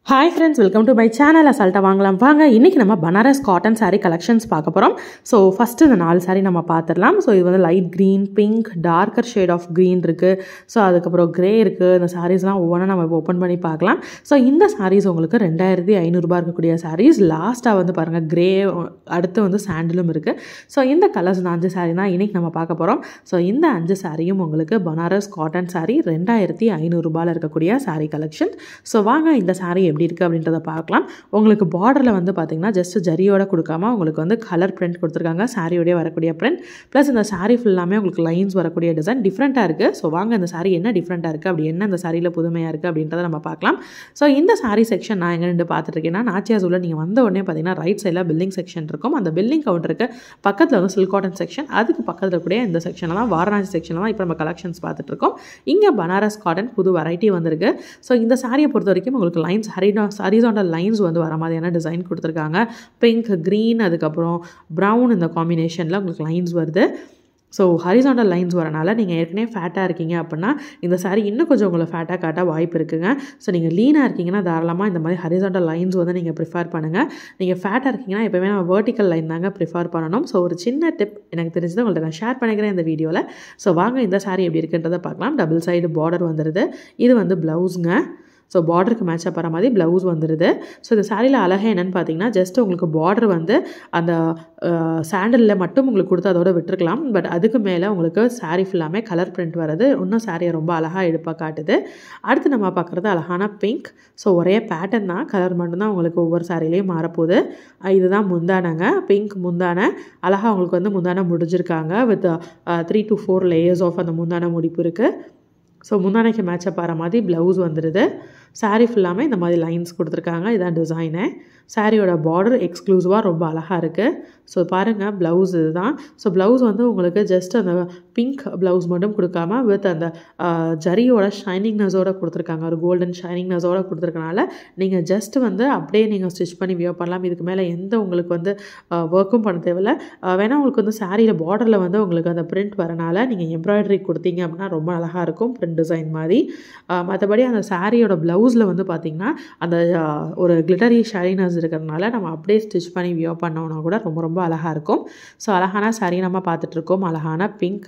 hi friends welcome to my channel அசால்ட்டாக வாங்கலாம் வாங்க இன்றைக்கி நம்ம பனாரஸ் காட்டன் saree கலெக்ஷன்ஸ் பார்க்க போகிறோம் ஸோ ஃபஸ்ட்டு இந்த நாலு saree நம்ம பார்த்துடலாம் ஸோ இது வந்து light green pink darker shade of green இருக்குது ஸோ அதுக்கப்புறம் க்ரே இருக்குது இந்த சாரீஸ்லாம் ஒவ்வொன்றா நம்ம இப்போ ஓப்பன் பண்ணி பார்க்கலாம் ஸோ இந்த சாரீஸ் உங்களுக்கு ரெண்டாயிரத்தி ஐநூறுரூபா இருக்கக்கூடிய சாரீஸ் லாஸ்ட்டாக வந்து பாருங்கள் க்ரே அடுத்து வந்து சாண்டிலும் இருக்குது ஸோ இந்த கலர்ஸ் இந்த அஞ்சு saree தான் இன்றைக்கி நம்ம பார்க்க போகிறோம் ஸோ இந்த அஞ்சு சாரியும் உங்களுக்கு பனாரஸ் காட்டன் saree ரெண்டாயிரத்தி ஐநூறுரூபாவில் இருக்கக்கூடிய saree கலெக்ஷன் ஸோ வாங்க இந்த saree எப்படி இருக்குது அப்படின்றத பார்க்கலாம் உங்களுக்கு பார்டரில் வந்து பார்த்திங்கன்னா ஜஸ்ட் ஜரியோட கொடுக்காம உங்களுக்கு வந்து கலர் பிரிண்ட் கொடுத்துருக்காங்க சாரியோடய வரக்கூடிய பிரிண்ட் ப்ளஸ் இந்த saree ஃபுல்லாமே உங்களுக்கு லைன்ஸ் வரக்கூடிய டிசைன் டிஃப்ரெண்ட்டாக இருக்குது ஸோ வாங்க இந்த saree என்ன டிஃப்ரெண்ட்டாக இருக்குது அப்படி என்ன இந்த சாரியில் புதுமையாக இருக்குது அப்படின்றத நம்ம பார்க்கலாம் ஸோ இந்த saree செக்ஷன் நான் எங்கே நின்று பார்த்துட்ருக்கேன்னா நாச்சியாசூரில் நீங்கள் வந்த உடனே பார்த்தீங்கன்னா ரைட் சைடில் பில்லிங் செக்ஷன் இருக்கும் அந்த பில்லிங் கவுண்டருக்கு பக்கத்தில் வந்து சில்க் காட்டன் செக்ஷன் அதுக்கு பக்கத்தில் கூடிய இந்த செக்ஷன்லாம் வாரணாசி செக்ஷனில் தான் இப்போ நம்ம கலெக்ஷன்ஸ் பார்த்துட்ருக்கோம் இங்கே பனாரஸ் காட்டன் புது வெரைட்டி வந்திருக்கு ஸோ இந்த சாரியை பொறுத்த வரைக்கும் உங்களுக்கு லைன்ஸ் ஹரிடா ஹரிசாண்டல் லைன்ஸ் வந்து வர மாதிரியான டிசைன் கொடுத்துருக்காங்க பிங்க் க்ரீன் அதுக்கப்புறம் ப்ரௌன் இந்த காம்பினேஷனில் உங்களுக்கு லைன்ஸ் வருது ஸோ ஹரிசாண்டல் லைன்ஸ் வரனால நீங்கள் ஏற்கனவே ஃபேட்டாக இருக்கீங்க அப்படின்னா இந்த saree இன்னும் கொஞ்சம் உங்களை ஃபேட்டாக காட்ட வாய்ப்பு இருக்குங்க ஸோ நீங்கள் லீனாக இருக்கீங்கன்னா தாராளமாக இந்த மாதிரி ஹரிசாண்டல் லைன்ஸ் வந்து நீங்கள் ப்ரிஃபர் பண்ணுங்கள் நீங்கள் ஃபேட்டாக இருக்கீங்கன்னா எப்போவுமே நம்ம வேர்ட்டிக்கல் லைன் தாங்க ப்ரிஃபர் பண்ணணும் ஸோ ஒரு சின்ன டிப் எனக்கு தெரிஞ்சதை உங்கள்ட்ட நான் ஷேர் பண்ணிக்கிறேன் இந்த வீடியோவில் ஸோ வாங்க இந்த saree எப்படி இருக்குன்றதை பார்க்கலாம் டபுள் சைடு பார்டர் வந்துடுது இது வந்து ப்ளவுஸுங்க ஸோ பார்டருக்கு மேட்ச் ஆகிற மாதிரி ப்ளவுஸ் வந்துடுது ஸோ இந்த சாரியில் அழகே என்னென்னு பார்த்தீங்கன்னா ஜஸ்ட் உங்களுக்கு பார்டர் வந்து அந்த சாண்டலில் மட்டும் உங்களுக்கு கொடுத்து அதோட விட்டுருக்கலாம் பட் அதுக்கு மேலே உங்களுக்கு saree ஃபுல்லாமே கலர் பிரிண்ட் வருது இன்னும் சாரியை ரொம்ப அழகாக எடுப்பாக காட்டுது அடுத்து நம்ம பார்க்குறது அழகான பிங்க் ஸோ ஒரே பேட்டர்ன் தான் கலர் மட்டும்தான் உங்களுக்கு ஒவ்வொரு சாரிலையும் மாறப்போகுது அஹ் இதுதான் முந்தானங்க பிங்க் முந்தான அழகாக உங்களுக்கு வந்து முந்தான முடிஞ்சிருக்காங்க with three to four layers of அந்த முந்தான முடிப்பு இருக்குது ஸோ முந்தானைக்கு மேட்சப் ஆகிற மாதிரி ப்ளவுஸ் வந்துடுது saree ஃபுல்லாமே இந்த மாதிரி லைன்ஸ் கொடுத்துருக்காங்க இதான் டிசைனு சாரியோட பார்டர் எக்ஸ்க்ளூசிவாக ரொம்ப அழகாக இருக்குது ஸோ பாருங்கள் ப்ளவுஸ் இதுதான் ஸோ ப்ளவுஸ் வந்து உங்களுக்கு ஜஸ்ட் அந்த பிங்க் ப்ளவுஸ் மட்டும் கொடுக்காம வித் அந்த ஆஹ், ஜரியோட ஷைனிங்னஸோட கொடுத்துருக்காங்க ஒரு கோல்டன் ஷைனிங்னஸோட கொடுத்துருக்கனால நீங்கள் ஜஸ்ட் வந்து அப்படியே நீங்கள் ஸ்டிச் பண்ணி வியோ பண்ணலாம் இதுக்கு மேலே எந்த உங்களுக்கு வந்து ஒர்க்கும் பண்ண தேவையில்ல ஆஹ், வேணா உங்களுக்கு வந்து சாரியில் பார்டரில் வந்து உங்களுக்கு அந்த பிரிண்ட் வரனால நீங்கள் எம்ப்ராய்டரி கொடுத்தீங்க அப்படின்னா ரொம்ப அழகாக இருக்கும் பிரிண்ட் டிசைன் மாதிரி ஆஹ், மற்றபடி அந்த சாரியோட ப்ளவுஸில் வந்து பார்த்திங்கன்னா அந்த ஆஹ், ஒரு கிளிட்டரி ஷைனஸ் இருக்கிறதுனால நம்ம அப்படியே ஸ்டிச் பண்ணி வியோ பண்ணோம்னா கூட ரொம்ப ரொம்ப அழகாக இருக்கும் ஸோ அழகான saree நம்ம பார்த்துட்ருக்கோம் அழகான பிங்க்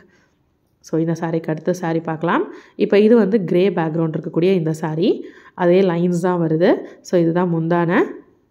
ஸோ இந்த சாரீக்கு அடுத்த saree பார்க்கலாம் இப்போ இது வந்து கிரே பேக்ரவுண்ட் இருக்கக்கூடிய இந்த saree அதே லைன்ஸ் தான் வருது ஸோ இதுதான் முந்தான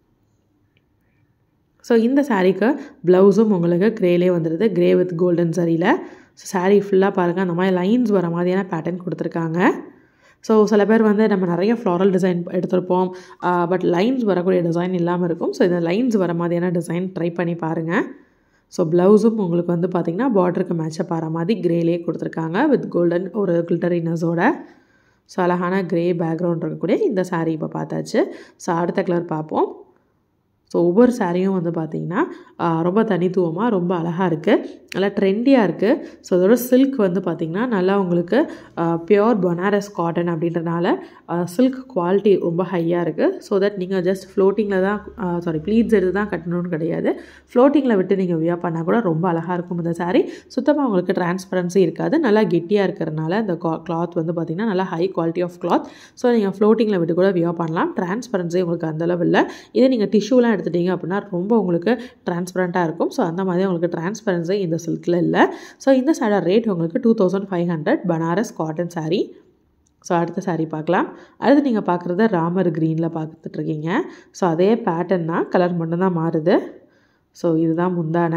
ஸோ இந்த சாரீக்கு ப்ளவுஸும் உங்களுக்கு க்ரேலே வந்துடுது க்ரே வித் கோல்டன் சரியில் ஸோ saree ஃபுல்லாக பாருங்கள் அந்த மாதிரி லைன்ஸ் வர மாதிரியான பேட்டர்ன் கொடுத்துருக்காங்க ஸோ சில பேர் வந்து நம்ம நிறைய ஃப்ளாரல் டிசைன் எடுத்திருப்போம் பட் லைன்ஸ் வரக்கூடிய டிசைன் இல்லாமல் இருக்கும் ஸோ இந்த லைன்ஸ் வர மாதிரியான டிசைன் ட்ரை பண்ணி பாருங்கள் ஸோ ப்ளவுஸும் உங்களுக்கு வந்து பார்த்திங்கன்னா பார்டருக்கு மேட்சப் ஆகிற மாதிரி க்ரேலே கொடுத்துருக்காங்க வித் கோல்டன் ஒரு கில்டரினஸோட ஸோ அழகான க்ரே பேக்ரவுண்ட் இருக்கக்கூடிய இந்த saree இப்போ பார்த்தாச்சு ஸோ அடுத்த கலர் பார்ப்போம் ஸோ ஒவ்வொரு சாரியும் வந்து பார்த்திங்கன்னா ஆஹ், ரொம்ப தனித்துவமாக ரொம்ப அழகாக இருக்குது நல்லா ட்ரெண்டியாக இருக்குது ஸோ அதோட சில்க் வந்து பார்த்திங்கன்னா நல்லா உங்களுக்கு பியோர் பனாரஸ் காட்டன் அப்படின்றனால சில்க் குவாலிட்டி ரொம்ப ஹையாக இருக்குது ஸோ தட் நீங்கள் ஜஸ்ட் ஃப்ளோட்டிங்கில் தான் சாரி ப்ளீட்ஸ் எடுத்து தான் கட்டணும்னு கிடையாது ஃப்ளோட்டிங்கில் விட்டு நீங்கள் வியா பண்ணால் கூட ரொம்ப அழகாக இருக்கும் இந்த saree சுத்தமாக உங்களுக்கு டிரான்ஸ்பரன்சி இருக்காது நல்லா கெட்டியாக இருக்கிறனால இந்த கிளாத் வந்து பார்த்திங்கன்னா நல்லா high quality of cloth so நீங்கள் ஃப்ளோட்டிங்கில் விட்டு கூட வியா பண்ணலாம் டிரான்ஸ்பரன்சி உங்களுக்கு அந்த அளவு இல்லை இதே நீங்கள் டிஷ்யூலாம் எடுத்துட்டீங்க அப்படின்னா ரொம்ப உங்களுக்கு டிரான்ஸ்பரண்ட்டாக இருக்கும் ஸோ அந்த மாதிரி உங்களுக்கு டிரான்ஸ்பரன்சி இந்த சில்கில் இல்லை ஸோ இந்த சாரோட ரேட் உங்களுக்கு two thousand five hundred Banaras cotton saree so அடுத்த saree பார்க்கலாம் அடுத்து நீங்கள் பார்க்குறது ராமர் க்ரீனில் பார்த்துட்ருக்கீங்க ஸோ அதே பேட்டர்ன் தான் கலர் மட்டும்தான் மாறுது ஸோ இதுதான் முந்தான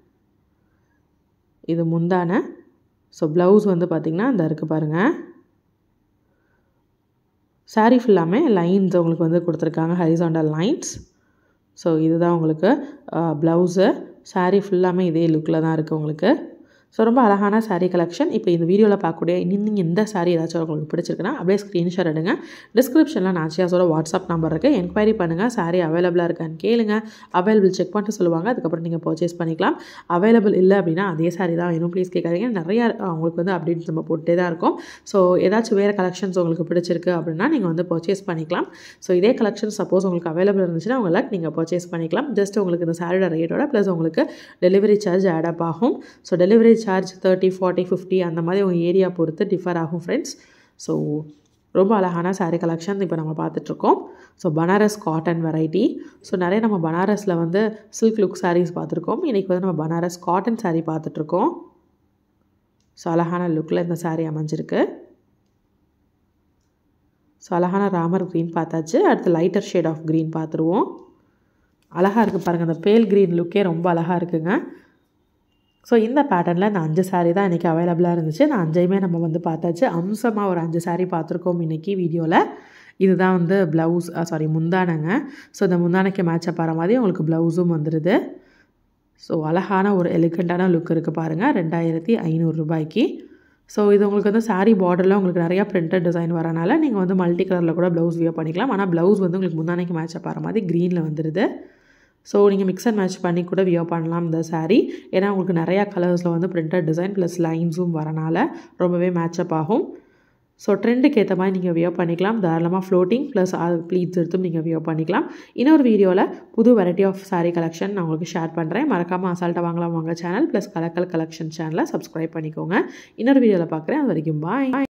இது முந்தான ஸோ ப்ளவுஸ் வந்து பார்த்திங்கன்னா இந்த இருக்குது பாருங்கள் saree ஃபுல்லாமே லைன்ஸ் உங்களுக்கு வந்து கொடுத்துருக்காங்க ஹரிசாண்டல் லைன்ஸ் ஸோ இதுதான் உங்களுக்கு ப்ளவுஸு saree ஃபுல்லாமே இதே லுக்கில் தான் இருக்குது உங்களுக்கு ஸோ ரொம்ப அழகான saree கலெக்ஷன் இப்போ இந்த வீடியோவில் பார்க்கக்கூடிய இன்னும் எந்த saree ஏதாச்சும் உங்களுக்கு பிடிச்சிருக்குன்னா அப்படியே ஸ்க்ரீன்ஷாட் எடுங்க டிஸ்கிரிப்ஷனில் நாச்சியாஸோட வாட்ஸ்அப் நம்பர் இருக்குது என்கொயரி பண்ணுங்கள் saree அவைலபிளாக இருக்கான்னு கேளுங்க அவைலபிள் செக் பண்ணிட்டு சொல்லுவாங்க அதுக்கப்புறம் நீங்கள் பர்ச்சேஸ் பண்ணிக்கலாம் அவைலபிள் இல்லை அப்படின்னா அதே saree தான் வேணும் ப்ளீஸ் கேட்காதீங்க நிறையா உங்களுக்கு வந்து அப்டேட்ஸ் நம்ம போட்டே தான் இருக்கோம் ஸோ ஏதாச்சும் வேறு கலெக்ஷன்ஸ் உங்களுக்கு பிடிச்சிருக்கு அப்படின்னா நீங்கள் வந்து பர்ச்சேஸ் பண்ணிக்கலாம் ஸோ இதே கலெக்ஷன் சப்போஸ் உங்களுக்கு அவைலபிள் இருந்துச்சுன்னா உங்களுக்கு நீங்கள் பர்ச்சேஸ் பண்ணிக்கலாம் ஜஸ்ட் உங்களுக்கு இந்த சாரியோட ரேட்டோட ப்ளஸ் உங்களுக்கு டெலிவரி சார்ஜ் ஆட் அப் ஆகும் so delivery charge thirty forty fifty அந்த மாதிரி உங்கள் ஏரியா பொறுத்து டிஃபர் ஆகும் ஃப்ரெண்ட்ஸ் ஸோ ரொம்ப அழகான saree கலெக்ஷன் இப்போ நம்ம பார்த்துட்ருக்கோம் so Banaras cotton variety so நிறைய நம்ம பனாரஸில் வந்து சில்க் லுக் சாரீஸ் பார்த்துருக்கோம் இன்றைக்கி வந்து நம்ம பனாரஸ் காட்டன் சாரீ பார்த்துட்ருக்கோம் ஸோ அழகான லுக்கில் இந்த சாரீ அமைஞ்சிருக்கு ஸோ அழகான ராமர் க்ரீன் பார்த்தாச்சு அடுத்து லைட்டர் ஷேட் ஆஃப் க்ரீன் பார்த்துருவோம் அழகாக இருக்குது பாருங்கள் அந்த பேல் க்ரீன் லுக்கே ரொம்ப அழகாக இருக்குங்க ஸோ இந்த பேட்டர்னில் இந்த அஞ்சு சாரீ தான் இன்றைக்கி அவைலபிளாக இருந்துச்சு இந்த அஞ்சையுமே நம்ம வந்து பார்த்தாச்சு அம்சமாக ஒரு அஞ்சு சாரீ பார்த்துருக்கோம் இன்றைக்கி வீடியோவில் இதுதான் வந்து ப்ளவுஸ் சாரி முந்தானங்க ஸோ இந்த முந்தானைக்கு மேட்சப் ஆகிற மாதிரி உங்களுக்கு ப்ளவுஸும் வந்துடுது ஸோ அழகான ஒரு எலிகண்ட்டான லுக் இருக்குது பாருங்கள் ரெண்டாயிரத்தி ஐநூறுரூபாய்க்கு ஸோ இது உங்களுக்கு வந்து சாரீ பார்டரில் உங்களுக்கு நிறையா பிரிண்டட் டிசைன் வரனால நீங்கள் வந்து மல்டி கலரில் கூட ப்ளவுஸ் வியர் பண்ணிக்கலாம் ஆனால் ப்ளவுஸ் வந்து உங்களுக்கு முந்தானைக்கு மேட்சப் ஆகிற மாதிரி க்ரீனில் வந்துடுது ஸோ நீங்கள் மிக்ஸ் அண்ட் மேட்ச் பண்ணி கூட வியர் பண்ணலாம் இந்த சாரீ ஏன்னா உங்களுக்கு நிறையா கலர்ஸில் வந்து பிரிண்டட் டிசைன் ப்ளஸ் லைன்ஸும் வரனால ரொம்பவே மேட்சப் ஆகும் ஸோ ட்ரெண்டுக்கு ஏற்ற மாதிரி நீங்கள் வியர் பண்ணிக்கலாம் தாராளமாக ஃப்ளோட்டிங் ப்ளஸ் அது ப்ளீட்ஸ் எடுத்தும் நீங்கள் வியர் பண்ணிக்கலாம் இன்னொரு வீடியோவில் புது வெரைட்டி ஆஃப் சாரீ கலெக்ஷன் நான் உங்களுக்கு ஷேர் பண்ணுறேன் மறக்காமல் அசால்ட்டாக வாங்கலாம் வாங்க சேனல் ப்ளஸ் கலக்கல் கலெக்ஷன் சேனலை சப்ஸ்கிரைப் பண்ணிக்கோங்க இன்னொரு வீடியோவில் பார்க்குறேன் அது வரைக்கும் பாய்